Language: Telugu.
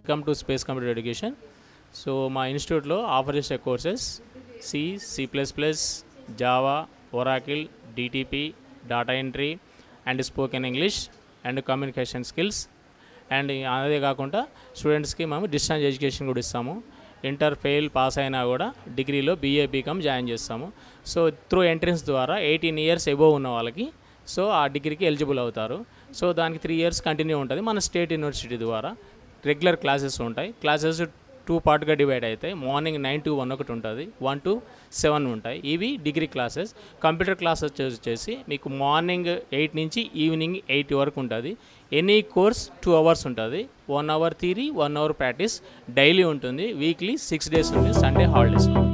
welcome to space computer education so మా ఇన్స్టిట్యూట్లో ఆఫర్ చేసే courses C C plus plus Java Oracle DTP data entry and spoken English and communication skills and అదే కాకుండా స్టూడెంట్స్కి మేము డిస్టెన్స్ ఎడ్యుకేషన్ కూడా ఇస్తాము ఇంటర్ ఫెయిల్ పాస్ అయినా కూడా డిగ్రీలో బీఏ బీకామ్ జాయిన్ చేస్తాము సో త్రూ ఎంట్రన్స్ ద్వారా ఎయిటీన్ ఇయర్స్ ఎబోవ్ ఉన్న వాళ్ళకి సో ఆ డిగ్రీకి ఎలిజిబుల్ అవుతారు సో దానికి త్రీ ఇయర్స్ కంటిన్యూ ఉంటుంది మన స్టేట్ యూనివర్సిటీ ద్వారా రెగ్యులర్ క్లాసెస్ ఉంటాయి క్లాసెస్ టూ పార్ట్గా డివైడ్ అవుతాయి మార్నింగ్ నైన్ టు వన్ ఒకటి ఉంటుంది వన్ టు సెవెన్ ఉంటాయి ఇవి డిగ్రీ క్లాసెస్ కంప్యూటర్ క్లాసెస్ వచ్చేసి మీకు మార్నింగ్ ఎయిట్ నుంచి ఈవినింగ్ ఎయిట్ వరకు ఉంటుంది ఎనీ కోర్స్ టూ అవర్స్ ఉంటుంది one hour theory one hour practice daily ఉంటుంది వీక్లీ సిక్స్ డేస్ ఉంటుంది సండే హాలిడేస్